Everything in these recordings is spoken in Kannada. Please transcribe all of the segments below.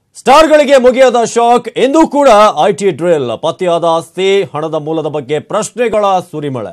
ಸ್ಟಾರ್ಗಳಿಗೆ ಮುಗಿಯದ ಶಾಕ್ ಎಂದೂ ಕೂಡ ಐಟಿ ಡ್ರಿಲ್ ಪತ್ತೆಯಾದ ಆಸ್ತಿ ಹಣದ ಮೂಲದ ಬಗ್ಗೆ ಪ್ರಶ್ನೆಗಳ ಸುರಿಮಳೆ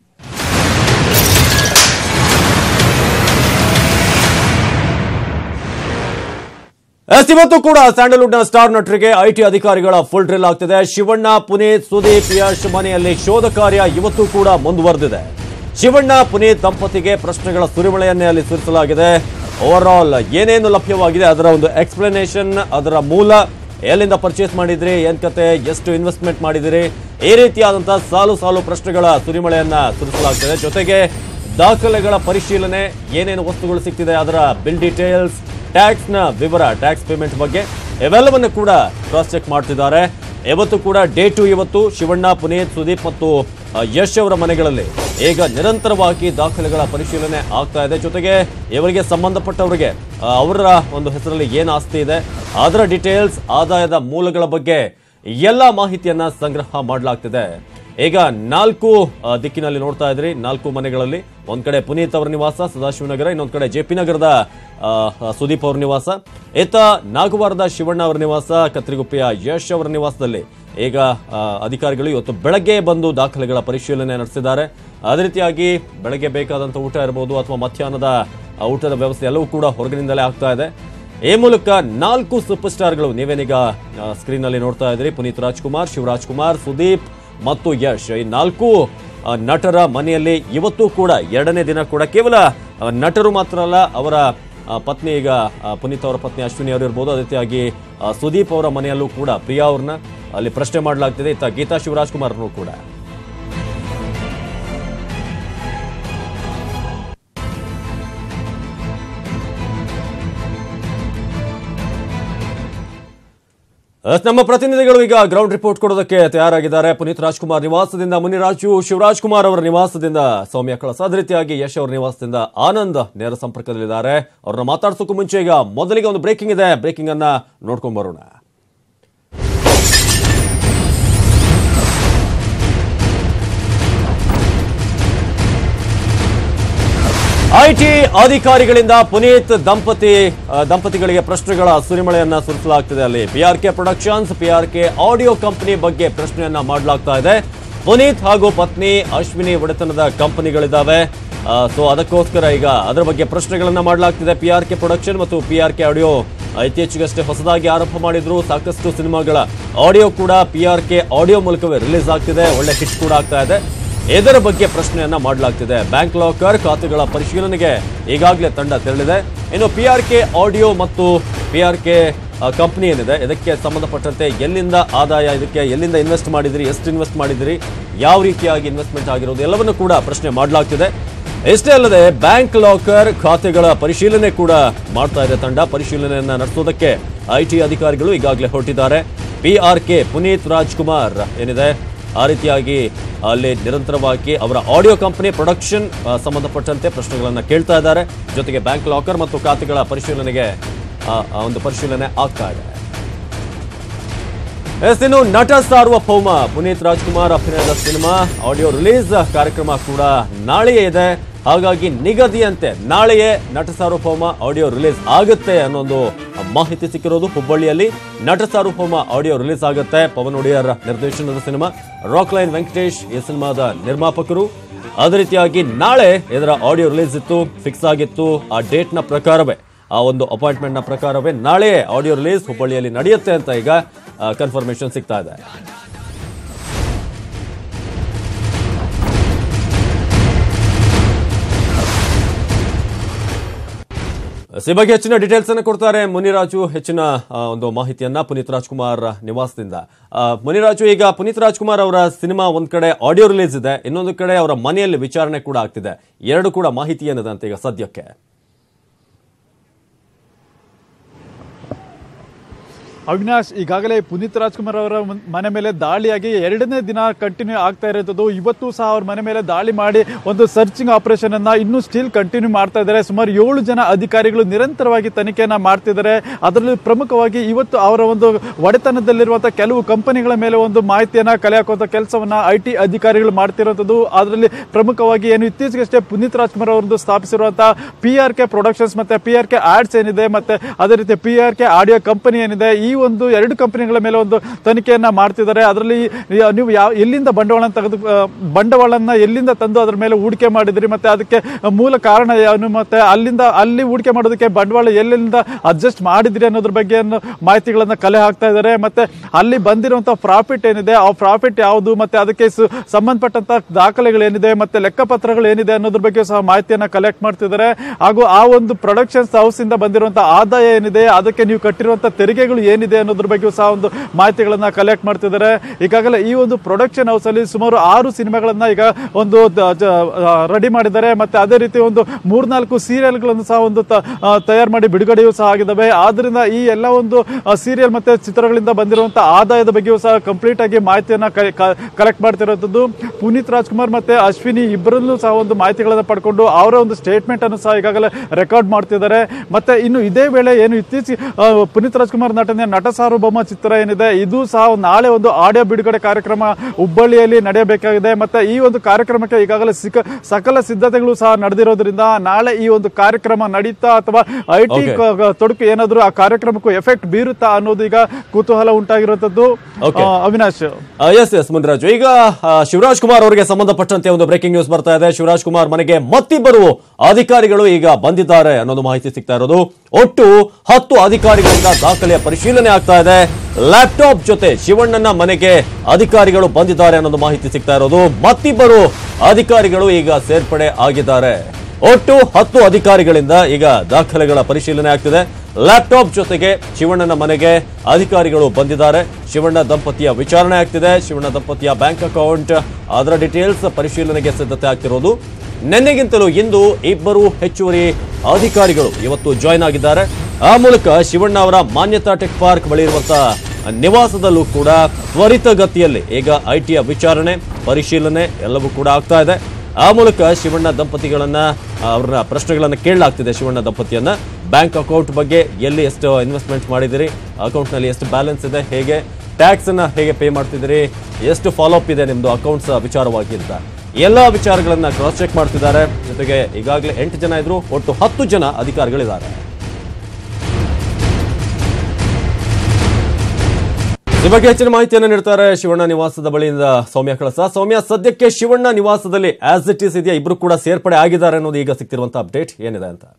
ಎಸ್ ಇವತ್ತು ಕೂಡ ಸ್ಯಾಂಡಲ್ವುಡ್ನ ಸ್ಟಾರ್ ನಟರಿಗೆ ಐಟಿ ಅಧಿಕಾರಿಗಳ ಫುಲ್ ಡ್ರಿಲ್ ಆಗ್ತಿದೆ ಶಿವಣ್ಣ ಪುನೀತ್ ಸುದೀಪ್ ಯಶ್ ಮನೆಯಲ್ಲಿ ಶೋಧ ಕಾರ್ಯ ಇವತ್ತು ಕೂಡ ಮುಂದುವರೆದಿದೆ ಶಿವಣ್ಣ ಪುನೀತ್ ದಂಪತಿಗೆ ಪ್ರಶ್ನೆಗಳ ಸುರಿಮಳೆಯನ್ನೇ ಅಲ್ಲಿ ಸುರಿಸಲಾಗಿದೆ ಓವರ್ ಆಲ್ ಏನೇನು ಲಭ್ಯವಾಗಿದೆ ಅದರ ಒಂದು ಎಕ್ಸ್ಪ್ಲನೇಷನ್ ಅದರ ಮೂಲ ಎಲ್ಲಿಂದ ಪರ್ಚೇಸ್ ಮಾಡಿದ್ರಿ ಏನ್ ಕತೆ ಎಷ್ಟು ಇನ್ವೆಸ್ಟ್ಮೆಂಟ್ ಮಾಡಿದಿರಿ ಈ ರೀತಿಯಾದಂತಹ ಸಾಲು ಸಾಲು ಪ್ರಶ್ನೆಗಳ ಸುರಿಮಳೆಯನ್ನ ಸುರಿಸಲಾಗ್ತದೆ ಜೊತೆಗೆ ದಾಖಲೆಗಳ ಪರಿಶೀಲನೆ ಏನೇನು ವಸ್ತುಗಳು ಸಿಗ್ತಿದೆ ಅದರ ಬಿಲ್ ಡೀಟೇಲ್ಸ್ ಟ್ಯಾಕ್ಸ್ ನ ವಿವರ ಟ್ಯಾಕ್ಸ್ ಪೇಮೆಂಟ್ ಬಗ್ಗೆ ಇವೆಲ್ಲವನ್ನು ಕೂಡ ಕ್ರಾಸ್ ಚೆಕ್ ಮಾಡ್ತಿದ್ದಾರೆ ಇವತ್ತು ಕೂಡ ಡೇ ಟು ಇವತ್ತು ಶಿವಣ್ಣ ಪುನೀತ್ ಸುದೀಪ್ ಮತ್ತು ಆ, ಯಶ್ ಅವರ ಮನೆಗಳಲ್ಲಿ ಈಗ ನಿರಂತರವಾಗಿ ದಾಖಲೆಗಳ ಪರಿಶೀಲನೆ ಆಗ್ತಾ ಇದೆ ಜೊತೆಗೆ ಇವರಿಗೆ ಸಂಬಂಧಪಟ್ಟವರಿಗೆ ಆ, ಅವರ ಒಂದು ಹೆಸರಲ್ಲಿ ಏನು ಆಸ್ತಿ ಇದೆ ಅದರ ಡೀಟೇಲ್ಸ್ ಆದಾಯದ ಮೂಲಗಳ ಬಗ್ಗೆ ಎಲ್ಲ ಮಾಹಿತಿಯನ್ನ ಸಂಗ್ರಹ ಮಾಡಲಾಗ್ತಿದೆ ಈಗ ನಾಲ್ಕು ಆ, ದಿಕ್ಕಿನಲ್ಲಿ ನೋಡ್ತಾ ಇದ್ರಿ ನಾಲ್ಕು ಮನೆಗಳಲ್ಲಿ ಒಂದ್ ಕಡೆ ಪುನೀತ್ ಅವರ ನಿವಾಸ ಸದಾಶಿವನಗರ ಇನ್ನೊಂದ್ ಕಡೆ ಜೆ ಪಿ ನಗರದ ಆ, ಸುದೀಪ್ ಅವರ ನಿವಾಸ ಇತ್ತ ನಾಗವಾರದ ಶಿವಣ್ಣ ಅವರ ನಿವಾಸ ಕತ್ರಿಗುಪ್ಪೆಯ ಯಶ್ ಅವರ ನಿವಾಸದಲ್ಲಿ ಈಗ ಆ, ಅಧಿಕಾರಿಗಳು ಇವತ್ತು ಬೆಳಗ್ಗೆ ಬಂದು ದಾಖಲೆಗಳ ಪರಿಶೀಲನೆ ನಡೆಸಿದ್ದಾರೆ ಅದೇ ರೀತಿಯಾಗಿ ಬೆಳಗ್ಗೆ ಬೇಕಾದಂತ ಊಟ ಇರಬಹುದು ಅಥವಾ ಮಧ್ಯಾಹ್ನದ ಆ, ಊಟದ ವ್ಯವಸ್ಥೆ ಎಲ್ಲವೂ ಕೂಡ ಹೊರಗಿನಿಂದಲೇ ಆಗ್ತಾ ಇದೆ ಈ ಮೂಲಕ ನಾಲ್ಕು ಸೂಪರ್ ಸ್ಟಾರ್ಗಳು ನೀವೇನೀಗ ಸ್ಕ್ರೀನ್ ಅಲ್ಲಿ ನೋಡ್ತಾ ಇದ್ರಿ ಪುನೀತ್ ರಾಜ್ಕುಮಾರ್ ಶಿವರಾಜ್ ಕುಮಾರ್ ಸುದೀಪ್ ಮತ್ತು ಯಶ್ ಈ ನಾಲ್ಕು ಆ, ನಟರ ಮನೆಯಲ್ಲಿ ಇವತ್ತು ಕೂಡ ಎರಡನೇ ದಿನ ಕೂಡ ಕೇವಲ ಆ, ನಟರು ಮಾತ್ರ ಅಲ್ಲ ಅವರ ಆ, ಪತ್ನಿ ಈಗ ಆ, ಪುನೀತ್ ಅವರ ಪತ್ನಿ ಅಶ್ವಿನಿ ಅವರು ಇರ್ಬೋದು ಅದೇ ರೀತಿಯಾಗಿ ಆ, ಸುದೀಪ್ ಅವರ ಮನೆಯಲ್ಲೂ ಕೂಡ ಪ್ರಿಯಾ ಅವ್ರನ್ನ ಅಲ್ಲಿ ಪ್ರಶ್ನೆ ಮಾಡಲಾಗ್ತಿದೆ ಇತ್ತ ಗೀತಾ ಶಿವರಾಜ್ ಕುಮಾರ್ನು ಕೂಡ ಎಸ್, ನಮ್ಮ ಪ್ರತಿನಿಧಿಗಳು ಈಗ ಗ್ರೌಂಡ್ ರಿಪೋರ್ಟ್ ಕೊಡೋದಕ್ಕೆ ತಯಾರಾಗಿದ್ದಾರೆ ಪುನೀತ್ ರಾಜ್ಕುಮಾರ್ ನಿವಾಸದಿಂದ ಮುನಿರಾಜು ಶಿವರಾಜ್ ಕುಮಾರ್ ಅವರ ನಿವಾಸದಿಂದ ಸೌಮ್ಯ ಕಳಸ ಅದೇ ರೀತಿಯಾಗಿ ಯಶ್ ಅವರ ನಿವಾಸದಿಂದ ಆನಂದ್ ನೇರ ಸಂಪರ್ಕದಲ್ಲಿದ್ದಾರೆ ಅವ್ರನ್ನ ಮಾತಾಡ್ಸೋಕ್ಕೂ ಮುಂಚೆ ಈಗ ಮೊದಲಿಗೆ ಒಂದು ಬ್ರೇಕಿಂಗ್ ಇದೆ ಬ್ರೇಕಿಂಗ್ ಅನ್ನ ನೋಡ್ಕೊಂಡ್ ಬರೋಣ ಐಟಿ ಅಧಿಕಾರಿಗಳಿಂದ ಪುನೀತ್ ದಂಪತಿ ಆ, ದಂಪತಿಗಳಿಗೆ ಪ್ರಶ್ನೆಗಳ ಸುರಿಮಳೆಯನ್ನ ಸುರಿಸಲಾಗ್ತಿದೆ ಅಲ್ಲಿ PRK productions PRK audio company ಬಗ್ಗೆ ಪ್ರಶ್ನೆಯನ್ನ ಮಾಡಲಾಗ್ತಾ ಇದೆ ಪುನೀತ್ ಹಾಗೂ ಪತ್ನಿ ಅಶ್ವಿನಿ ಒಡೆತನದ ಕಂಪನಿಗಳಿದ್ದಾವೆ ಸೊ ಅದಕ್ಕೋಸ್ಕರ ಈಗ ಅದರ ಬಗ್ಗೆ ಪ್ರಶ್ನೆಗಳನ್ನ ಮಾಡಲಾಗ್ತಿದೆ ಪಿಆರ್ಕೆ ಪ್ರೊಡಕ್ಷನ್ ಮತ್ತು ಪಿಆರ್ಕೆ ಆಡಿಯೋ ಇತ್ತೀಚೆಗಷ್ಟೇ ಹೊಸದಾಗಿ ಆರಂಭ ಮಾಡಿದ್ರು ಸಾಕಷ್ಟು ಸಿನಿಮಾಗಳ ಆಡಿಯೋ ಕೂಡ ಪಿಆರ್ಕೆ ಆಡಿಯೋ ಮೂಲಕವೇ ರಿಲೀಸ್ ಆಗ್ತಿದೆ ಒಳ್ಳೆ ಹಿಟ್ ಕೂಡ ಆಗ್ತಾ ಇದೆ ಇದರ ಬಗ್ಗೆ ಪ್ರಶ್ನೆಯನ್ನ ಮಾಡಲಾಗ್ತಿದೆ ಬ್ಯಾಂಕ್ ಲಾಕರ್ ಖಾತೆಗಳ ಪರಿಶೀಲನೆಗೆ ಈಗಾಗಲೇ ತಂಡ ತೆರಳಿದೆ ಇನ್ನು ಪಿ ಆರ್ ಕೆ ಆಡಿಯೋ ಮತ್ತು ಪಿ ಆರ್ ಕೆ ಕಂಪನಿ ಏನಿದೆ ಇದಕ್ಕೆ ಸಂಬಂಧಪಟ್ಟಂತೆ ಎಲ್ಲಿಂದ ಆದಾಯ ಇದಕ್ಕೆ ಎಲ್ಲಿಂದ ಇನ್ವೆಸ್ಟ್ ಮಾಡಿದಿರಿ ಎಷ್ಟು ಇನ್ವೆಸ್ಟ್ ಮಾಡಿದಿರಿ ಯಾವ ರೀತಿಯಾಗಿ ಇನ್ವೆಸ್ಟ್ಮೆಂಟ್ ಆಗಿರೋದು ಎಲ್ಲವನ್ನು ಕೂಡ ಪ್ರಶ್ನೆ ಮಾಡಲಾಗ್ತಿದೆ ಇಷ್ಟೇ ಅಲ್ಲದೆ ಬ್ಯಾಂಕ್ ಲಾಕರ್ ಖಾತೆಗಳ ಪರಿಶೀಲನೆ ಕೂಡ ಮಾಡ್ತಾ ಇದೆ ತಂಡ ಪರಿಶೀಲನೆಯನ್ನ ನಡೆಸೋದಕ್ಕೆ ಐಟಿ ಅಧಿಕಾರಿಗಳು ಈಗಾಗಲೇ ಹೊರಟಿದ್ದಾರೆ P R K Puneeth Rajkumar ಏನಿದೆ ಆ ರೀತಿಯಾಗಿ ಅಲ್ಲಿ ನಿರಂತರವಾಗಿ ಅವರ ಆಡಿಯೋ ಕಂಪನಿ ಪ್ರೊಡಕ್ಷನ್ ಆ, ಸಂಬಂಧಪಟ್ಟಂತೆ ಪ್ರಶ್ನೆಗಳನ್ನ ಕೇಳ್ತಾ ಇದ್ದಾರೆ ಜೊತೆಗೆ ಬ್ಯಾಂಕ್ ಲಾಕರ್ ಮತ್ತು ಖಾತೆಗಳ ಪರಿಶೀಲನೆಗೆ ಆ, ಆ ಒಂದು ಪರಿಶೀಲನೆ ಆಗ್ತಾ ಇದೆ ಎಸ್ ಇನ್ನು ನಟ ಸಾರ್ವಭೌಮ ಪುನೀತ್ ರಾಜ್ಕುಮಾರ್ ಅಭಿನಯದ ಸಿನಿಮಾ ಆಡಿಯೋ ರಿಲೀಸ್ ಕಾರ್ಯಕ್ರಮ ಕೂಡ ನಾಳೆಯೇ ಇದೆ ಹಾಗಾಗಿ ನಿಗದಿಯಂತೆ ನಾಳೆಯೇ ನಟ ಸಾರ್ವಭೌಮ ಆಡಿಯೋ ರಿಲೀಸ್ ಆಗುತ್ತೆ ಅನ್ನೋ ಒಂದು ಮಾಹಿತಿ ಸಿಕ್ಕಿರೋದು ಹುಬ್ಬಳ್ಳಿಯಲ್ಲಿ ನಟ ಸಾರ್ವಭೌಮ ಆಡಿಯೋ ರಿಲೀಸ್ ಆಗುತ್ತೆ ಪವನ್ ಒಡೆಯರ್ ನಿರ್ದೇಶನದ ಸಿನಿಮಾ ರಾಕ್ ಲೈನ್ ವೆಂಕಟೇಶ್ ಈ ಸಿನಿಮಾದ ನಿರ್ಮಾಪಕರು ಅದೇ ರೀತಿಯಾಗಿ ನಾಳೆ ಇದರ ಆಡಿಯೋ ರಿಲೀಸ್ ಇತ್ತು ಫಿಕ್ಸ್ ಆಗಿತ್ತು ಆ ಡೇಟ್ ನ ಪ್ರಕಾರವೇ ಆ ಒಂದು ಅಪಾಯಿಂಟ್ಮೆಂಟ್ ನ ಪ್ರಕಾರವೇ ನಾಳೆ ಆಡಿಯೋ ರಿಲೀಸ್ ಹುಬ್ಬಳ್ಳಿಯಲ್ಲಿ ನಡೆಯುತ್ತೆ ಅಂತ ಈಗ ಕನ್ಫರ್ಮೇಶನ್ ಸಿಗ್ತಾ ಇದೆ ಈ ಬಗ್ಗೆ ಹೆಚ್ಚಿನ ಡೀಟೇಲ್ಸ್ ಅನ್ನು ಕೊಡ್ತಾರೆ ಮುನಿರಾಜು ಹೆಚ್ಚಿನ ಆ, ಒಂದು ಮಾಹಿತಿಯನ್ನ ಪುನೀತ್ ರಾಜ್ಕುಮಾರ್ ನಿವಾಸದಿಂದ ಆ, ಮುನಿರಾಜು ಈಗ ಪುನೀತ್ ರಾಜ್ಕುಮಾರ್ ಅವರ ಸಿನಿಮಾ ಒಂದ್ ಕಡೆ ಆಡಿಯೋ ರಿಲೀಸ್ ಇದೆ ಇನ್ನೊಂದು ಕಡೆ ಅವರ ಮನೆಯಲ್ಲಿ ವಿಚಾರಣೆ ಕೂಡ ಆಗ್ತಿದೆ ಎರಡು ಕೂಡ ಮಾಹಿತಿ ಏನಿದೆ ಅಂತ ಈಗ ಸದ್ಯಕ್ಕೆ ಅವಿನಾಶ್ ಈಗಾಗಲೇ ಪುನೀತ್ ರಾಜ್ಕುಮಾರ್ ಅವರ ಮನ್- ಮನೆ ಮೇಲೆ ದಾಳಿಯಾಗಿ ಎರಡನೇ ದಿನ ಕಂಟಿನ್ಯೂ ಆಗ್ತಾ ಇರೋದು ಇವತ್ತು ಸಹ ಅವ್ರ ಮನೆ ಮೇಲೆ ದಾಳಿ ಮಾಡಿ ಒಂದು ಸರ್ಚಿಂಗ್ ಆಪರೇಷನ್ ಅನ್ನ ಇನ್ನೂ ಸ್ಟಿಲ್ ಕಂಟಿನ್ಯೂ ಮಾಡ್ತಾ ಇದ್ದಾರೆ ಸುಮಾರು ಏಳು ಜನ ಅಧಿಕಾರಿಗಳು ನಿರಂತರವಾಗಿ ತನಿಖೆಯನ್ನ ಮಾಡ್ತಿದ್ದಾರೆ ಅದರಲ್ಲಿ ಪ್ರಮುಖವಾಗಿ ಇವತ್ತು ಅವರ ಒಂದು ಒಡೆತನದಲ್ಲಿರುವಂತಹ ಕೆಲವು ಕಂಪನಿಗಳ ಮೇಲೆ ಒಂದು ಮಾಹಿತಿಯನ್ನ ಕಲೆ ಹಾಕುವಂತ ಕೆಲಸವನ್ನ ಐ ಟಿ ಅಧಿಕಾರಿಗಳು ಮಾಡ್ತಿರುವಂತದ್ದು ಅದರಲ್ಲಿ ಪ್ರಮುಖವಾಗಿ ಏನು ಇತ್ತೀಚೆಗಷ್ಟೇ ಪುನೀತ್ ರಾಜ್ಕುಮಾರ್ ಅವರದ್ದು ಸ್ಥಾಪಿಸಿರುವಂತಹ ಪಿ ಆರ್ ಕೆ ಪ್ರೊಡಕ್ಷನ್ಸ್ ಮತ್ತೆ ಪಿ ಆರ್ ಕೆ ಆಡ್ಸ್ ಏನಿದೆ ಮತ್ತೆ ಅದೇ ರೀತಿ P R K audio company ಏನಿದೆ ಈ ಒಂದು ಎರಡು ಕಂಪನಿಗಳ ಮೇಲೆ ಒಂದು ತನಿಖೆಯನ್ನ ಮಾಡ್ತಿದ್ದಾರೆ ಅದರಲ್ಲಿ ನೀವು ಯಾವ ಎಲ್ಲಿಂದ ಬಂಡವಾಳ ತೆಗೆದು ಆ, ಬಂಡವಾಳನ್ನ ಎಲ್ಲಿಂದ ತಂದು ಅದರ ಮೇಲೆ ಹೂಡಿಕೆ ಮಾಡಿದ್ರಿ ಮತ್ತೆ ಅದಕ್ಕೆ ಮೂಲ ಕಾರಣ ಏನು ಮತ್ತೆ ಅಲ್ಲಿಂದ ಅಲ್ಲಿ ಹೂಡಿಕೆ ಮಾಡೋದಕ್ಕೆ ಬಂಡವಾಳ ಎಲ್ಲಿಂದ ಅಡ್ಜಸ್ಟ್ ಮಾಡಿದ್ರಿ ಅನ್ನೋದ್ರ ಬಗ್ಗೆ ಅನ್ನೋ ಮಾಹಿತಿಗಳನ್ನ ಕಲೆ ಹಾಕ್ತಾ ಇದ್ದಾರೆ ಮತ್ತೆ ಅಲ್ಲಿ ಬಂದಿರುವಂತಹ ಪ್ರಾಫಿಟ್ ಏನಿದೆ ಆ ಪ್ರಾಫಿಟ್ ಯಾವುದು ಮತ್ತೆ ಅದಕ್ಕೆ ಸು- ಸಂಬಂಧಪಟ್ಟಂತ ದಾಖಲೆಗಳು ಏನಿದೆ ಮತ್ತೆ ಲೆಕ್ಕಪತ್ರಗಳು ಏನಿದೆ ಅನ್ನೋದ್ರ ಬಗ್ಗೆ ಸಹ ಮಾಹಿತಿಯನ್ನ ಕಲೆಕ್ಟ್ ಮಾಡ್ತಿದ್ದಾರೆ ಹಾಗೂ ಆ ಒಂದು ಪ್ರೊಡಕ್ಷನ್ಸ್ ಹೌಸ್ ಇಂದ ಬಂದಿರುವಂತಹ ಆದಾಯ ಏನಿದೆ ಅದಕ್ಕೆ ನೀವು ಕಟ್ಟಿರುವಂತಹ ತೆರಿಗೆಗಳು ಏನಿದೆ ಅನ್ನೋದ್ರ ಬಗ್ಗೆ ಸಹ ಒಂದು ಮಾಹಿತಿಗಳನ್ನ ಕಲೆಕ್ಟ್ ಮಾಡ್ತಿದ್ದಾರೆ ಈಗಾಗಲೇ ಈ ಒಂದು ಪ್ರೊಡಕ್ಷನ್ ಹೌಸ್ ಅಲ್ಲಿ ಸುಮಾರು ಆರು ಸಿನಿಮಾಗಳನ್ನ ಈಗ ಒಂದು ರೆಡಿ ಮಾಡಿದ್ದಾರೆ ಮತ್ತೆ ಅದೇ ರೀತಿ ಒಂದು ಮೂರ್ನಾಲ್ಕು ಸೀರಿಯಲ್ಗಳನ್ನು ಸಹ ಒಂದು ತ- ಆ, ತಯಾರು ಮಾಡಿ ಬಿಡುಗಡೆಯೂ ಸಹ ಆಗಿದ್ದಾವೆ ಆದ್ರಿಂದ ಈ ಎಲ್ಲ ಒಂದು ಸೀರಿಯಲ್ ಮತ್ತೆ ಚಿತ್ರಗಳಿಂದ ಬಂದಿರುವಂತಹ ಆದಾಯದ ಬಗ್ಗೆಯೂ ಸಹ ಕಂಪ್ಲೀಟ್ ಆಗಿ ಮಾಹಿತಿಯನ್ನ ಕಲೆಕ್ಟ್ ಮಾಡ್ತಿರೋದು ಪುನೀತ್ ರಾಜ್ಕುಮಾರ್ ಮತ್ತೆ ಅಶ್ವಿನಿ ಇಬ್ಬರಲ್ಲೂ ಸಹ ಒಂದು ಮಾಹಿತಿಗಳನ್ನ ಪಡ್ಕೊಂಡು ಅವರ ಒಂದು ಸ್ಟೇಟ್ಮೆಂಟ್ ಅನ್ನು ಸಹ ಈಗಾಗಲೇ ರೆಕಾರ್ಡ್ ಮಾಡ್ತಿದ್ದಾರೆ ಮತ್ತೆ ಇನ್ನು ಇದೇ ವೇಳೆ ಏನು ಇತ್ತೀಚೆಗೆ ಆ, ಪುನೀತ್ ರಾಜ್ಕುಮಾರ್ ನಟನೆ ನಟ ಸಾರ್ವಭೌಮ ಚಿತ್ರ ಏನಿದೆ ಇದು ಸಹ ಒಂದು ನಾಳೆ ಒಂದು ಆಡಿಯೋ ಬಿಡುಗಡೆ ಕಾರ್ಯಕ್ರಮ ಹುಬ್ಬಳ್ಳಿಯಲ್ಲಿ ನಡೆಯಬೇಕಾಗಿದೆ ಮತ್ತೆ ಈ ಒಂದು ಕಾರ್ಯಕ್ರಮಕ್ಕೆ ಈಗಾಗಲೇ ಸಿಕ್ಕ ಸಕಲ ಸಿದ್ಧತೆಗಳು ಸಹ ನಡೆದಿರೋದ್ರಿಂದ ನಾಳೆ ಈ ಒಂದು ಕಾರ್ಯಕ್ರಮ ನಡೀತಾ ಅಥವಾ ಐ ಟಿ Okay. ತೊಡಕು ಏನಾದರೂ ಆ ಕಾರ್ಯಕ್ರಮಕ್ಕೂ ಎಫೆಕ್ಟ್ ಬೀರುತ್ತಾ ಅನ್ನೋದು ಈಗ ಕುತೂಹಲ ಉಂಟಾಗಿರುವಂತದ್ದು Okay. ಆ, ಅವಿನಾಶ್ ಎಸ್ ಎಸ್ ಮುನ್ರಾಜು ಈಗ ಆ, ಶಿವರಾಜ್ ಕುಮಾರ್ ಅವರಿಗೆ ಸಂಬಂಧಪಟ್ಟಂತೆ ಒಂದು ಬ್ರೇಕಿಂಗ್ ನ್ಯೂಸ್ ಬರ್ತಾ ಇದೆ ಶಿವರಾಜ್ ಕುಮಾರ್ ಮನೆಗೆ ಮತ್ತಿಬ್ಬರು ಅಧಿಕಾರಿಗಳು ಈಗ ಬಂದಿದ್ದಾರೆ ಅನ್ನೋದು ಮಾಹಿತಿ ಸಿಗ್ತಾ ಇರೋದು ಒಟ್ಟು ಹತ್ತು ಅಧಿಕಾರಿಗಳಿಂದ ದಾಖಲೆಯ ಪರಿಶೀಲನೆ ಆಗ್ತಾ ಇದೆ ಲ್ಯಾಪ್ಟಾಪ್ ಜೊತೆ ಶಿವಣ್ಣನ ಮನೆಗೆ ಅಧಿಕಾರಿಗಳು ಬಂದಿದ್ದಾರೆ ಅನ್ನೋದು ಮಾಹಿತಿ ಸಿಗ್ತಾ ಇರೋದು ಮತ್ತಿಬ್ಬರು ಅಧಿಕಾರಿಗಳು ಈಗ ಸೇರ್ಪಡೆ ಆಗಿದ್ದಾರೆ ಒಟ್ಟು ಹತ್ತು ಅಧಿಕಾರಿಗಳಿಂದ ಈಗ ದಾಖಲೆಗಳ ಪರಿಶೀಲನೆ ಆಗ್ತಿದೆ ಲ್ಯಾಪ್ಟಾಪ್ ಜೊತೆಗೆ ಶಿವಣ್ಣನ ಮನೆಗೆ ಅಧಿಕಾರಿಗಳು ಬಂದಿದ್ದಾರೆ ಶಿವಣ್ಣ ದಂಪತಿಯ ವಿಚಾರಣೆ ಆಗ್ತಿದೆ ಶಿವಣ್ಣ ದಂಪತಿಯ ಬ್ಯಾಂಕ್ ಅಕೌಂಟ್ ಅದರ ಡೀಟೇಲ್ಸ್ ಪರಿಶೀಲನೆಗೆ ಸಿದ್ಧತೆ ಆಗ್ತಿರೋದು ನಿನ್ನೆಗಿಂತಲೂ ಇಂದು ಇಬ್ಬರು ಹೆಚ್ಚುವರಿ ಅಧಿಕಾರಿಗಳು ಇವತ್ತು ಜಾಯ್ನ್ ಆಗಿದ್ದಾರೆ ಆ ಮೂಲಕ ಶಿವಣ್ಣ ಅವರ ಮಾನ್ಯತಾ ಟೆಕ್ ಪಾರ್ಕ್ ಬಳಿ ಇರುವಂತಹ ನಿವಾಸದಲ್ಲೂ ಕೂಡ ತ್ವರಿತಗತಿಯಲ್ಲಿ ಈಗ ಐಟಿಯ ವಿಚಾರಣೆ ಪರಿಶೀಲನೆ ಎಲ್ಲವೂ ಕೂಡ ಆಗ್ತಾ ಇದೆ ಆ ಮೂಲಕ ಶಿವಣ್ಣ ದಂಪತಿಗಳನ್ನ ಅವರ ಪ್ರಶ್ನೆಗಳನ್ನ ಕೇಳಲಾಗ್ತಿದೆ ಶಿವಣ್ಣ ದಂಪತಿಯನ್ನ ಬ್ಯಾಂಕ್ ಅಕೌಂಟ್ ಬಗ್ಗೆ ಎಲ್ಲಿ ಎಷ್ಟು ಇನ್ವೆಸ್ಟ್ಮೆಂಟ್ ಮಾಡಿದಿರಿ ಅಕೌಂಟ್ ನಲ್ಲಿ ಎಷ್ಟು ಬ್ಯಾಲೆನ್ಸ್ ಇದೆ ಹೇಗೆ ಟ್ಯಾಕ್ಸ್ ಅನ್ನ ಹೇಗೆ ಪೇ ಮಾಡ್ತಿದ್ದೀರಿ ಎಷ್ಟು ಫಾಲೋ ಅಪ್ ಇದೆ ನಿಮ್ದು ಅಕೌಂಟ್ಸ್ ವಿಚಾರವಾಗಿ ಅಂತ ಎಲ್ಲ ವಿಚಾರಗಳನ್ನ ಕ್ರಾಸ್ ಚೆಕ್ ಮಾಡ್ತಿದ್ದಾರೆ ಜೊತೆಗೆ ಈಗಾಗಲೇ ಎಂಟು ಜನ ಇದ್ರು ಒಟ್ಟು ಹತ್ತು ಜನ ಅಧಿಕಾರಿಗಳಿದ್ದಾರೆ ಈ ಬಗ್ಗೆ ಹೆಚ್ಚಿನ ಮಾಹಿತಿಯನ್ನು ನೀಡ್ತಾರೆ ಶಿವಣ್ಣ ನಿವಾಸದ ಬಳಿಯಿಂದ ಸೌಮ್ಯ ಕಳಸ ಸೌಮ್ಯ ಸದ್ಯಕ್ಕೆ ಶಿವಣ್ಣ ನಿವಾಸದಲ್ಲಿ ಆಸ್ ಇಟ್ ಈಸ್ ಇದೆಯಾ ಇಬ್ರು ಕೂಡ ಸೇರ್ಪಡೆ ಆಗಿದ್ದಾರೆ ಅನ್ನೋದು ಈಗ ಸಿಗ್ತಿರುವಂತಹ ಅಪ್ಡೇಟ್ ಏನಿದೆ ಅಂತ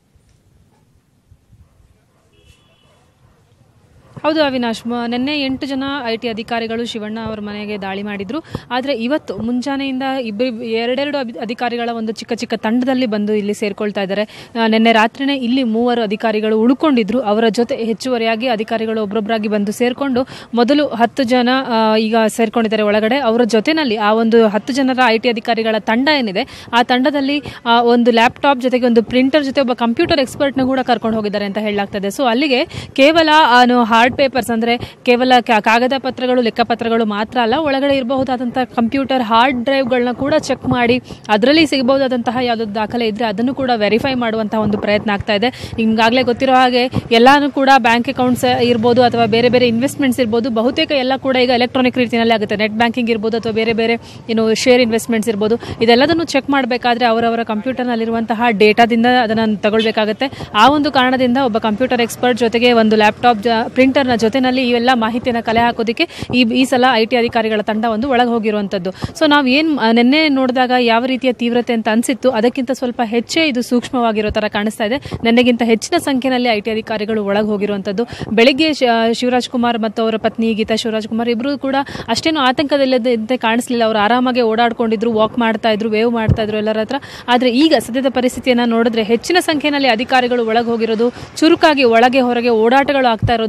ಹೌದು ಅವಿನಾಶ್ ಮ- ನಿನ್ನೆ ಎಂಟು ಜನ ಐ ಟಿ ಅಧಿಕಾರಿಗಳು ಶಿವಣ್ಣ ಅವರ ಮನೆಗೆ ದಾಳಿ ಮಾಡಿದ್ರು ಆದರೆ ಇವತ್ತು ಮುಂಜಾನೆಯಿಂದ ಇಬ್ಬರು ಎರಡೆರಡು ಅಭಿ- ಅಧಿಕಾರಿಗಳ ಒಂದು ಚಿಕ್ಕ ಚಿಕ್ಕ ತಂಡದಲ್ಲಿ ಬಂದು ಇಲ್ಲಿ ಸೇರ್ಕೊಳ್ತಾ ಇದ್ದಾರೆ ಆ, ನಿನ್ನೆ ರಾತ್ರಿನೇ ಇಲ್ಲಿ ಮೂವರು ಅಧಿಕಾರಿಗಳು ಉಳ್ಕೊಂಡಿದ್ರು ಅವರ ಜೊತೆ ಹೆಚ್ಚುವರಿಯಾಗಿ ಅಧಿಕಾರಿಗಳು ಒಬ್ಬೊಬ್ಬರಾಗಿ ಬಂದು ಸೇರ್ಕೊಂಡು ಮೊದಲು ಹತ್ತು ಜನ ಆ, ಈಗ ಸೇರ್ಕೊಂಡಿದ್ದಾರೆ ಒಳಗಡೆ ಅವರ ಜೊತೆನಲ್ಲಿ ಆ ಒಂದು ಹತ್ತು ಜನರ ಐ ಟಿ ಅಧಿಕಾರಿಗಳ ತಂಡ ಏನಿದೆ ಆ ತಂಡದಲ್ಲಿ ಆ, ಒಂದು ಲ್ಯಾಪ್ಟಾಪ್ ಜೊತೆಗೆ ಒಂದು ಪ್ರಿಂಟರ್ ಜೊತೆ ಒಬ್ಬ ಕಂಪ್ಯೂಟರ್ ಎಕ್ಸ್ಪರ್ಟ್ನ ಕೂಡ ಕರ್ಕೊಂಡು ಹೋಗಿದ್ದಾರೆ ಅಂತ ಹೇಳಲಾಗ್ತದೆ ಸೊ ಅಲ್ಲಿಗೆ ಕೇವಲ ಹಾರ್ಡ್ ಪೇಪರ್ಸ್ ಅಂದ್ರೆ ಕೇವಲ ಕಾ- ಕಾಗದ ಪತ್ರಗಳು ಲೆಕ್ಕಪತ್ರಗಳು ಮಾತ್ರ ಅಲ್ಲ ಒಳಗಡೆ ಇರಬಹುದಾದಂತಹ ಕಂಪ್ಯೂಟರ್ ಹಾರ್ಡ್ ಡ್ರೈವ್ಗಳನ್ನ ಕೂಡ ಚೆಕ್ ಮಾಡಿ ಅದರಲ್ಲಿ ಸಿಗಬಹುದಾದಂತಹ ಯಾವುದಾದ್ರು ದಾಖಲೆ ಇದ್ರೆ ಅದನ್ನು ಕೂಡ ವೆರಿಫೈ ಮಾಡುವಂತಹ ಒಂದು ಪ್ರಯತ್ನ ಆಗ್ತಾ ಇದೆ ನಿಮ್ಗಾಗಲೇ ಗೊತ್ತಿರೋ ಹಾಗೆ ಎಲ್ಲಾನು ಕೂಡ ಬ್ಯಾಂಕ್ ಅಕೌಂಟ್ಸ್ ಇರ್ಬೋದು ಅಥವಾ ಬೇರೆ ಬೇರೆ ಇನ್ವೆಸ್ಟ್ಮೆಂಟ್ಸ್ ಇರ್ಬೋದು ಬಹುತೇಕ ಎಲ್ಲ ಕೂಡ ಈಗ ಎಲೆಕ್ಟ್ರಾನಿಕ್ ರೀತಿಯಲ್ಲಿ ಆಗುತ್ತೆ ನೆಟ್ ಬ್ಯಾಂಕಿಂಗ್ ಇರ್ಬೋದು ಅಥವಾ ಬೇರೆ ಬೇರೆ ಏನು ಶೇರ್ ಇನ್ವೆಸ್ಟ್ಮೆಂಟ್ಸ್ ಇರ್ಬೋದು ಇದೆಲ್ಲದನ್ನು ಚೆಕ್ ಮಾಡಬೇಕಾದ್ರೆ ಅವರವರ ಕಂಪ್ಯೂಟರ್ನಲ್ಲಿರುವಂತಹ ಡೇಟಾದಿಂದ ಅದನ್ನು ತಗೊಳ್ಬೇಕಾಗುತ್ತೆ ಆ ಒಂದು ಕಾರಣದಿಂದ ಒಬ್ಬ ಕಂಪ್ಯೂಟರ್ ಎಕ್ಸ್ಪರ್ಟ್ ಜೊತೆಗೆ ಒಂದು ಲ್ಯಾಪ್ಟಾಪ್ ಪ್ರಿಂಟರ್ನ ಜೊತೆನಲ್ಲಿ ಇವೆಲ್ಲ ಮಾಹಿತಿಯನ್ನು ಕಲೆ ಹಾಕೋದಕ್ಕೆ ಈ ಈ ಸಲ ಐ ಟಿ ಅಧಿಕಾರಿಗಳ ತಂಡ ಒಂದು ಒಳಗೆ ಹೋಗಿರುವಂಥದ್ದು ಸೊ ನಾವು ಏನು ನಿನ್ನೆ ನೋಡಿದಾಗ ಯಾವ ರೀತಿಯ ತೀವ್ರತೆ ಅಂತ ಅನಿಸಿತ್ತು ಅದಕ್ಕಿಂತ ಸ್ವಲ್ಪ ಹೆಚ್ಚೇ ಇದು ಸೂಕ್ಷ್ಮವಾಗಿರೋ ಥರ ಕಾಣಿಸ್ತಾ ಇದೆ ನಿನ್ನೆಗಿಂತ ಹೆಚ್ಚಿನ ಸಂಖ್ಯೆಯಲ್ಲಿ ಐ ಟಿ ಅಧಿಕಾರಿಗಳು ಒಳಗೆ ಹೋಗಿರುವಂಥದ್ದು ಬೆಳಿಗ್ಗೆ ಶಿ- ಶಿವರಾಜ್ ಕುಮಾರ್ ಮತ್ತು ಅವರ ಪತ್ನಿ ಗೀತಾ ಶಿವರಾಜ್ ಕುಮಾರ್ ಇಬ್ಬರು ಕೂಡ ಅಷ್ಟೇನು ಆತಂಕದಲ್ಲಿದ್ದಂತೆ ಕಾಣಿಸ್ಲಿಲ್ಲ ಅವರು ಆರಾಮಾಗಿ ಓಡಾಡ್ಕೊಂಡಿದ್ರು ವಾಕ್ ಮಾಡ್ತಾ ಇದ್ರು ವೇವ್ ಮಾಡ್ತಾ ಇದ್ರು ಎಲ್ಲರ ಹತ್ರ ಆದರೆ ಈಗ ಸದ್ಯದ ಪರಿಸ್ಥಿತಿಯನ್ನು ನೋಡಿದ್ರೆ ಹೆಚ್ಚಿನ ಸಂಖ್ಯೆಯಲ್ಲಿ ಅಧಿಕಾರಿಗಳು ಒಳಗೆ ಹೋಗಿರೋದು ಚುರುಕಾಗಿ ಒಳಗೆ ಹೊರಗೆ ಓಡಾಟಗಳು ಆಗ್ತಾ ಇರೋದು ಜೊತೆಗೆ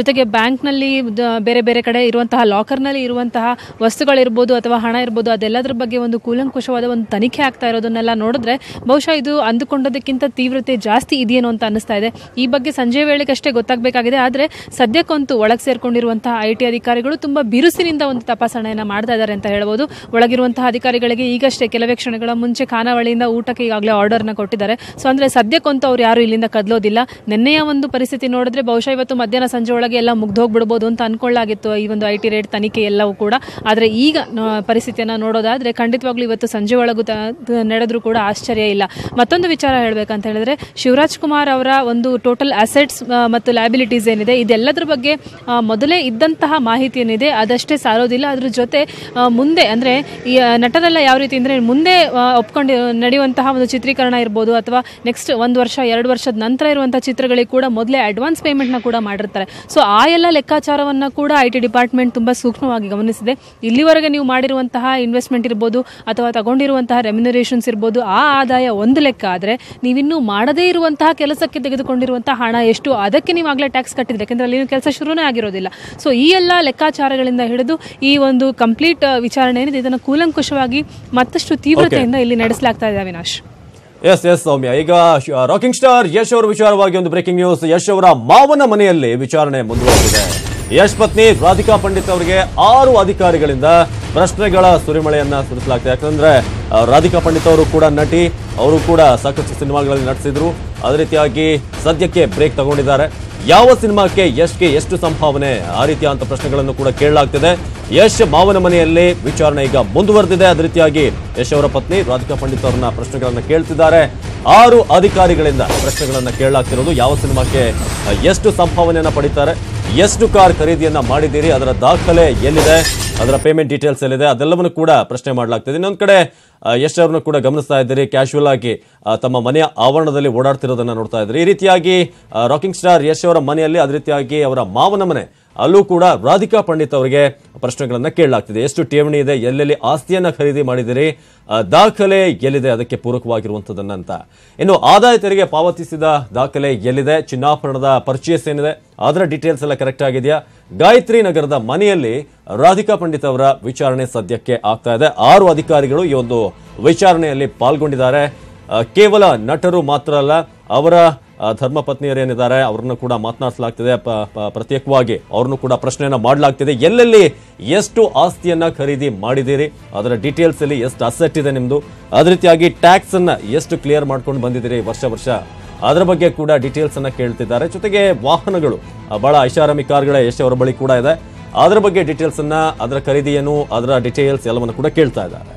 ಜೊತೆಗೆ ಬ್ಯಾಂಕ್ನಲ್ಲಿ ದ- ಬೇರೆ ಬೇರೆ ಕಡೆ ಇರುವಂತಹ ಲಾಕರ್ನಲ್ಲಿ ಇರುವಂತಹ ವಸ್ತುಗಳಿರ್ಬೋದು ಅಥವಾ ಹಣ ಇರ್ಬೋದು ಅದೆಲ್ಲದ್ರ ಬಗ್ಗೆ ಒಂದು ಕೂಲಂಕುಷವಾದ ಒಂದು ತನಿಖೆ ಆಗ್ತಾ ಇರೋದನ್ನೆಲ್ಲ ನೋಡಿದ್ರೆ ಬಹುಶಃ ಇದು ಅಂದುಕೊಂಡದಕ್ಕಿಂತ ತೀವ್ರತೆ ಜಾಸ್ತಿ ಇದೆಯೇನೋ ಅಂತ ಅನಿಸ್ತಾ ಇದೆ ಈ ಬಗ್ಗೆ ಸಂಜೆ ವೇಳೆಗಷ್ಟೇ ಗೊತ್ತಾಗಬೇಕಾಗಿದೆ ಆದರೆ ಸದ್ಯಕ್ಕಂತೂ ಒಳಗೆ ಸೇರ್ಕೊಂಡಿರುವಂತಹ ಐ ಟಿ ಅಧಿಕಾರಿಗಳು ತುಂಬಾ ಬಿರುಸಿನಿಂದ ಒಂದು ತಪಾಸಣೆಯನ್ನ ಮಾಡ್ತಾ ಇದ್ದಾರೆ ಅಂತ ಹೇಳ್ಬೋದು ಒಳಗಿರುವಂತಹ ಅಧಿಕಾರಿಗಳಿಗೆ ಈಗಷ್ಟೇ ಕೆಲವೇ ಕ್ಷಣಗಳ ಮುಂಚೆ ಖಾನಾವಳಿಯಿಂದ ಊಟಕ್ಕೆ ಈಗಾಗಲೇ ಆರ್ಡರ್ನ ಕೊಟ್ಟಿದ್ದಾರೆ ಸೊ ಅಂದ್ರೆ ಸದ್ಯಕ್ಕಂತೂ ಅವ್ರು ಯಾರು ಇಲ್ಲಿಂದ ಕದಲೋದಿಲ್ಲ ನಿನ್ನೆಯ ಒಂದು ಪರಿಸ್ಥಿತಿ ನೋಡಿದ್ರೆ ಬಹುಶಃ ಇವತ್ತು ಮಧ್ಯಾಹ್ನ ಸಂಜೆ ಒಳಗೆ ಎಲ್ಲ ಮುಗ್ದೋಗ್ಬಿಡ್ಬೋದು ಅಂತ ಅನ್ಕೊಳ್ಳಾಗಿತ್ತು ಈ ಒಂದು ಐ ಟಿ ರೇಟ್ ತನಿಖೆ ಎಲ್ಲವೂ ಕೂಡ ಆದರೆ ಈಗ ನ- ಪರಿಸ್ಥಿತಿಯನ್ನ ನೋಡೋದಾದ್ರೆ ಖಂಡಿತವಾಗ್ಲೂ ಇವತ್ತು ಸಂಜೆ ಒಳಗೂ ತ- ತ- ನಡೆದ್ರೂ ಕೂಡ ಆಶ್ಚರ್ಯ ಇಲ್ಲ ಮತ್ತೊಂದು ವಿಚಾರ ಹೇಳ್ಬೇಕಂತ ಹೇಳಿದ್ರೆ ಶಿವರಾಜ್ ಕುಮಾರ್ ಅವರ ಒಂದು ಟೋಟಲ್ ಅಸೆಟ್ಸ್ ಮತ್ತು ಲ್ಯಾಬಿಲಿಟೀಸ್ ಏನಿದೆ ಇದೆಲ್ಲದ್ರ ಬಗ್ಗೆ ಆ, ಮೊದಲೇ ಇದ್ದಂತಹ ಮಾಹಿತಿ ಏನಿದೆ ಅದಷ್ಟೇ ಸಾರೋದಿಲ್ಲ ಅದ್ರ ಜೊತೆ ಆ, ಮುಂದೆ ಅಂದ್ರೆ ಈ ಆ, ನಟರೆಲ್ಲ ಯಾವ ರೀತಿ ಅಂದ್ರೆ ಮುಂದೆ ಆ, ಒಪ್ಕೊಂಡು ನಡೆಯುವಂತಹ ಒಂದು ಚಿತ್ರೀಕರಣ ಇರ್ಬೋದು ಅಥವಾ ನೆಕ್ಸ್ಟ್ ಒಂದು ವರ್ಷ ಎರಡು ವರ್ಷದ ನಂತರ ಇರುವಂತಹ ಚಿತ್ರಗಳಿಗೆ ಕೂಡ ಮೊದಲೇ ಅಡ್ವಾನ್ಸ್ ಪೇಮೆಂಟ್ನ ಕೂಡ ಮಾಡಿರ್ತಾರೆ ಸೊ ಆ ಎಲ್ಲ ಲೆಕ್ಕಾಚಾರವನ್ನ ಕೂಡ ಐ ಟಿ ಡಿಪಾರ್ಟ್ಮೆಂಟ್ ತುಂಬಾ ಸೂಕ್ಷ್ಮವಾಗಿ ಗಮನಿಸಿದೆ ಇಲ್ಲಿವರೆಗೆ ನೀವು ಮಾಡಿರುವಂತಹ ಇನ್ವೆಸ್ಟ್ಮೆಂಟ್ ಇರ್ಬೋದು ಅಥವಾ ತಗೊಂಡಿರುವಂತಹ ರೆಮ್ಯುನರೇಷನ್ಸ್ ಇರ್ಬೋದು ಆ ಆದಾಯ ಒಂದು ಲೆಕ್ಕ ಆದ್ರೆ ನೀವಿನ್ನೂ ಮಾಡದೇ ಇರುವಂತಹ ಕೆಲಸಕ್ಕೆ ತೆಗೆದುಕೊಂಡಿರುವಂತಹ ಹಣ ಎಷ್ಟು ಅದಕ್ಕೆ ನೀವು ಆಗ್ಲೇ ಟ್ಯಾಕ್ಸ್ ಕಟ್ಟಿದ್ರೆ ಯಾಕಂದ್ರೆ ಅಲ್ಲಿ ಕೆಲಸ ಶುರುನೇ ಆಗಿರೋದಿಲ್ಲ ಸೊ ಈ ಎಲ್ಲ ಲೆಕ್ಕಾಚಾರಗಳಿಂದ ಹಿಡಿದು ಈ ಒಂದು ಕಂಪ್ಲೀಟ್ ವಿಚಾರಣೆ ಏನಿದೆ ಇದನ್ನು ಕೂಲಂಕುಷವಾಗಿ ಮತ್ತಷ್ಟು ತೀವ್ರತೆಯಿಂದ ಇಲ್ಲಿ ನಡೆಸಲಾಗ್ತಾ ಇದೆ ಅವಿನಾಶ್ ಎಸ್ ಎಸ್ ಸೌಮ್ಯ ಈಗ ರಾಕಿಂಗ್ ಸ್ಟಾರ್ ಯಶ್ ಅವರ ವಿಚಾರವಾಗಿ ಒಂದು ಬ್ರೇಕಿಂಗ್ ನ್ಯೂಸ್ ಯಶ್ ಅವರ ಮಾವನ ಮನೆಯಲ್ಲಿ ವಿಚಾರಣೆ ಮುಂದುವರೆದಿದೆ ಯಶ್ ಪತ್ನಿ ರಾಧಿಕಾ ಪಂಡಿತ್ ಅವರಿಗೆ ಆರು ಅಧಿಕಾರಿಗಳಿಂದ ಪ್ರಶ್ನೆಗಳ ಸುರಿಮಳೆಯನ್ನ ಸುರಿಸಲಾಗ್ತದೆ ಯಾಕಂದ್ರೆ ಆ, ರಾಧಿಕಾ ಪಂಡಿತ್ ಅವರು ಕೂಡ ನಟಿ ಅವರು ಕೂಡ ಸಾಕಷ್ಟು ಸಿನಿಮಾಗಳಲ್ಲಿ ನಟಿಸಿದ್ರು ಅದೇ ರೀತಿಯಾಗಿ ಸದ್ಯಕ್ಕೆ ಬ್ರೇಕ್ ತಗೊಂಡಿದ್ದಾರೆ ಯಾವ ಸಿನಿಮಾಕ್ಕೆ ಯಶ್ಗೆ ಎಷ್ಟು ಸಂಭಾವನೆ ಆ ರೀತಿಯಾದಂತ ಪ್ರಶ್ನೆಗಳನ್ನು ಕೂಡ ಕೇಳಲಾಗ್ತಿದೆ ಯಶ್ ಮಾವನ ಮನೆಯಲ್ಲಿ ವಿಚಾರಣೆ ಈಗ ಮುಂದುವರೆದಿದೆ ಅದೇ ರೀತಿಯಾಗಿ ಯಶ್ ಅವರ ಪತ್ನಿ ರಾಧಿಕಾ ಪಂಡಿತ್ ಅವರನ್ನ ಪ್ರಶ್ನೆಗಳನ್ನ ಕೇಳ್ತಿದ್ದಾರೆ ಆರು ಅಧಿಕಾರಿಗಳಿಂದ ಪ್ರಶ್ನೆಗಳನ್ನ ಕೇಳಲಾಗ್ತಿರೋದು ಯಾವ ಸಿನಿಮಾಕ್ಕೆ ಆ, ಎಷ್ಟು ಸಂಭಾವನೆಯನ್ನ ಪಡಿತಾರೆ ಎಷ್ಟು ಕಾರ್ ಖರೀದಿಯನ್ನ ಮಾಡಿದ್ದೀರಿ ಅದರ ದಾಖಲೆ ಎಲ್ಲಿದೆ ಅದರ ಪೇಮೆಂಟ್ ಡೀಟೇಲ್ಸ್ ಎಲ್ಲಿದೆ ಅದೆಲ್ಲವನ್ನು ಕೂಡ ಪ್ರಶ್ನೆ ಮಾಡಲಾಗ್ತದೆ ಇನ್ನೊಂದು ಕಡೆ ಆ, ಯಶ್ ಅವರನ್ನು ಕೂಡ ಗಮನಿಸ್ತಾ ಇದ್ದೀರಿ ಕ್ಯಾಶುವಲ್ ಆಗಿ ಆ, ತಮ್ಮ ಮನೆಯ ಆವರಣದಲ್ಲಿ ಓಡಾಡ್ತಿರೋದನ್ನ ನೋಡ್ತಾ ಇದ್ದೀರಿ ಈ ರೀತಿಯಾಗಿ ರಾಕಿಂಗ್ ಸ್ಟಾರ್ ಯಶ್ ಅವರ ಮನೆಯಲ್ಲಿ ಅದೇ ರೀತಿಯಾಗಿ ಅವರ ಮಾವನ ಮನೆ ಅಲ್ಲೂ ಕೂಡ ರಾಧಿಕಾ ಪಂಡಿತ್ ಅವರಿಗೆ ಪ್ರಶ್ನೆಗಳನ್ನ ಕೇಳಲಾಗ್ತಿದೆ ಎಷ್ಟು ಠೇವಣಿ ಇದೆ ಎಲ್ಲೆಲ್ಲಿ ಆಸ್ತಿಯನ್ನ ಖರೀದಿ ಮಾಡಿದಿರಿ ಆ, ದಾಖಲೆ ಎಲ್ಲಿದೆ ಅದಕ್ಕೆ ಪೂರಕವಾಗಿರುವಂತದನ್ನ ಅಂತ ಇನ್ನು ಆದಾಯ ತೆರಿಗೆ ಪಾವತಿಸಿದ ದಾಖಲೆ ಎಲ್ಲಿದೆ ಚಿನ್ನಾಭರಣದ ಪರ್ಚೇಸ್ ಏನಿದೆ ಅದರ ಡೀಟೇಲ್ಸ್ ಎಲ್ಲ ಕರೆಕ್ಟ್ ಆಗಿದೆಯಾ ಗಾಯತ್ರಿ ನಗರದ ಮನೆಯಲ್ಲಿ ರಾಧಿಕಾ ಪಂಡಿತ್ ಅವರ ವಿಚಾರಣೆ ಸದ್ಯಕ್ಕೆ ಆಗ್ತಾ ಇದೆ ಆರು ಅಧಿಕಾರಿಗಳು ಈ ಒಂದು ವಿಚಾರಣೆಯಲ್ಲಿ ಪಾಲ್ಗೊಂಡಿದ್ದಾರೆ ಆ, ಕೇವಲ ನಟರು ಮಾತ್ರ ಅಲ್ಲ ಅವರ ಆ, ಧರ್ಮಪತ್ನಿಯರೇನಿದ್ದಾರೆ ಅವ್ರನ್ನ ಕೂಡ ಮಾತನಾಡಿಸಲಾಗ್ತಿದೆ ಪ- ಪ- ಪ್ರತ್ಯೇಕವಾಗಿ ಅವ್ರನ್ನು ಕೂಡ ಪ್ರಶ್ನೆಯನ್ನ ಮಾಡಲಾಗ್ತಿದೆ ಎಲ್ಲೆಲ್ಲಿ ಎಷ್ಟು ಆಸ್ತಿಯನ್ನ ಖರೀದಿ ಮಾಡಿದ್ದೀರಿ ಅದರ ಡೀಟೇಲ್ಸ್ ಅಲ್ಲಿ ಎಷ್ಟು ಅಸೆಟ್ ಇದೆ ನಿಮ್ದು ಅದೇ ರೀತಿಯಾಗಿ ಟ್ಯಾಕ್ಸ್ ಅನ್ನ ಎಷ್ಟು ಕ್ಲಿಯರ್ ಮಾಡ್ಕೊಂಡು ಬಂದಿದ್ದೀರಿ ವರ್ಷ ವರ್ಷ ಅದರ ಬಗ್ಗೆ ಕೂಡ ಡೀಟೇಲ್ಸ್ ಅನ್ನ ಕೇಳ್ತಿದ್ದಾರೆ ಜೊತೆಗೆ ವಾಹನಗಳು ಆ, ಬಹಳ ಐಷಾರಾಮಿ ಕಾರ್ಗಳ ಎಷ್ಟು ಅವರ ಬಳಿ ಕೂಡ ಇದೆ ಅದರ ಬಗ್ಗೆ ಡೀಟೇಲ್ಸ್ ಅನ್ನ ಅದರ ಖರೀದಿ ಏನು ಅದರ ಡೀಟೇಲ್ಸ್ ಎಲ್ಲವನ್ನು ಕೂಡ ಕೇಳ್ತಾ ಇದ್ದಾರೆ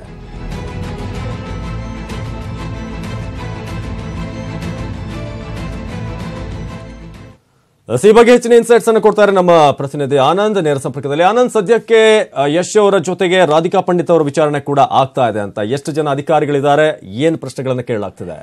ಈ ಬಗ್ಗೆ ಹೆಚ್ಚಿನ ಇನ್ಸೈಟ್ಸ್ ಅನ್ನು ಕೊಡ್ತಾರೆ ನಮ್ಮ ಪ್ರತಿನಿಧಿ ಆನಂದ್ ನೇರ ಸಂಪರ್ಕದಲ್ಲಿ ಆನಂದ್ ಸದ್ಯಕ್ಕೆ ಆ, ಯಶ್ ಅವರ ಜೊತೆಗೆ ರಾಧಿಕಾ ಪಂಡಿತ್ ಅವರ ವಿಚಾರಣೆ ಕೂಡ ಆಗ್ತಾ ಇದೆ ಅಂತ ಎಷ್ಟು ಜನ ಅಧಿಕಾರಿಗಳಿದ್ದಾರೆ ಏನ್ ಪ್ರಶ್ನೆಗಳನ್ನ ಕೇಳಲಾಗ್ತಿದೆ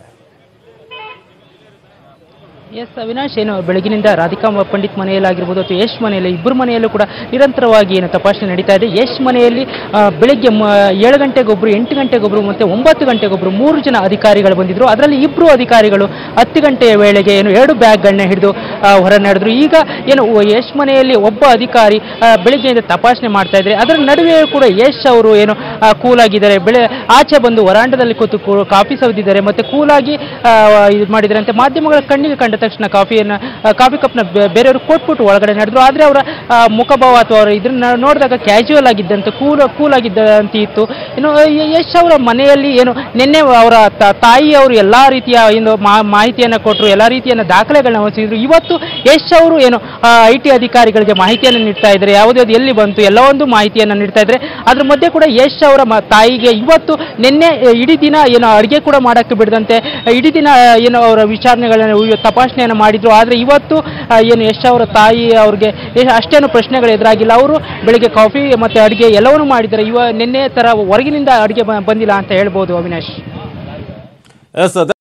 ಎಸ್ ಅವಿನಾಶ್ ಏನು ಬೆಳಗಿನಿಂದ ರಾಧಿಕಾ ಪಂಡಿತ್ ಮನೆಯಲ್ಲಾಗಿರ್ಬೋದು ಅಥವಾ ಯಶ್ ಮನೆಯಲ್ಲಿ ಇಬ್ಬರು ಮನೆಯಲ್ಲೂ ಕೂಡ ನಿರಂತರವಾಗಿ ಏನು ತಪಾಸಣೆ ನಡೀತಾ ಇದೆ ಯಶ್ ಮನೆಯಲ್ಲಿ ಆ, ಬೆಳಗ್ಗೆ ಮ- ಏಳು ಗಂಟೆಗೊಬ್ಬರು ಎಂಟು ಗಂಟೆಗೊಬ್ಬರು ಮತ್ತು ಒಂಬತ್ತು ಗಂಟೆಗೊಬ್ಬರು ಮೂರು ಜನ ಅಧಿಕಾರಿಗಳು ಬಂದಿದ್ರು ಅದರಲ್ಲಿ ಇಬ್ಬರು ಅಧಿಕಾರಿಗಳು ಹತ್ತು ಗಂಟೆಯ ವೇಳೆಗೆ ಏನು ಎರಡು ಬ್ಯಾಗ್ಗಳನ್ನ ಹಿಡಿದು ಆ, ಹೊರ ನಡೆದ್ರು ಈಗ ಏನು ಒ- ಯಶ್ ಮನೆಯಲ್ಲಿ ಒಬ್ಬ ಅಧಿಕಾರಿ ಆ, ಬೆಳಗ್ಗೆಯಿಂದ ತಪಾಸಣೆ ಮಾಡ್ತಾ ಇದ್ದಾರೆ ಅದರ ನಡುವೆ ಕೂಡ ಯಶ್ ಅವರು ಏನು ಕೂಲ್ ಆಗಿದ್ದಾರೆ ಬೆಳೆ ಆಚೆ ಬಂದು ವರಾಂಡದಲ್ಲಿ ಕೂತು ಕೂ- ಕಾಫಿ ಸವಿದಿದ್ದಾರೆ ಮತ್ತೆ ಕೂಲಾಗಿ ಇದು ಮಾಡಿದ್ದಾರೆ ಅಂತ ಮಾಧ್ಯಮಗಳ ಕಣ್ಣಿಗೆ ಕಂಡ ತಕ್ಷಣ ಕಾಫಿಯನ್ನು ಕಾಫಿ ಕಪ್ನ ಬೇರೆಯವರು ಕೊಟ್ಬಿಟ್ಟು ಒಳಗಡೆ ನಡೆದ್ರು ಆದರೆ ಅವರ ಆ, ಮುಖಭಾವ ಅಥವಾ ಅವರ ಇದನ್ನ ನೋಡಿದಾಗ ಕ್ಯಾಶುವಲ್ ಆಗಿದ್ದಂತೆ ಕೂಲ್ ಕೂಲ್ ಆಗಿದ್ದಂತೆ ಇತ್ತು ಇನ್ನು ಯ- ಯಶ್ ಅವರ ಮನೆಯಲ್ಲಿ ಏನು ನಿನ್ನೆ ಅವರ ತ- ತಾಯಿ ಅವರು ಎಲ್ಲಾ ರೀತಿಯ ಏನು ಮಾ- ಮಾಹಿತಿಯನ್ನು ಕೊಟ್ಟರು ಎಲ್ಲಾ ರೀತಿಯ ದಾಖಲೆಗಳನ್ನ ಹೊಂದಿದ್ರು ಇವತ್ತು ಯಶ್ ಅವರು ಏನು ಐ ಟಿ ಅಧಿಕಾರಿಗಳಿಗೆ ಮಾಹಿತಿಯನ್ನು ನೀಡ್ತಾ ಇದ್ದಾರೆ ಯಾವುದ್ಯಾವ್ದು ಎಲ್ಲಿ ಬಂತು ಎಲ್ಲ ಒಂದು ಮಾಹಿತಿಯನ್ನು ನೀಡ್ತಾ ಇದ್ದಾರೆ ಅದ್ರ ಮಧ್ಯೆ ಕೂಡ ಯಶ್ ಅವರ ಮ- ತಾಯಿಗೆ ಇವತ್ತು ನಿನ್ನೆ ಆ, ಇಡೀ ದಿನ ಏನು ಅಡುಗೆ ಕೂಡ ಮಾಡಕ್ಕೆ ಬಿಡದಂತೆ ಆ, ಇಡೀ ದಿನ ಆ, ಏನು ಅವರ ವಿಚಾರಣೆಗಳನ್ನು ಇವ- ತಪಾಸಣೆಯನ್ನು ಮಾಡಿದ್ರು ಆದರೆ ಇವತ್ತು ಆ, ಏನು ಯಶ್ ಅವರ ತಾಯಿ ಅವ್ರಿಗೆ ಏ- ಅಷ್ಟೇನು ಪ್ರಶ್ನೆಗಳು ಎದುರಾಗಿಲ್ಲ ಅವರು ಬೆಳಿಗ್ಗೆ ಕಾಫಿ ಮತ್ತೆ ಅಡುಗೆ ಎಲ್ಲವನ್ನೂ ಮಾಡಿದ್ದಾರೆ ಇವ ನಿನ್ನೆ ತರ ಹೊರಗಿನಿಂದ ಅಡುಗೆ ಬಂದಿಲ್ಲ ಅಂತ ಹೇಳ್ಬೋದು ಅವಿನಾಶ್ ಎಸ್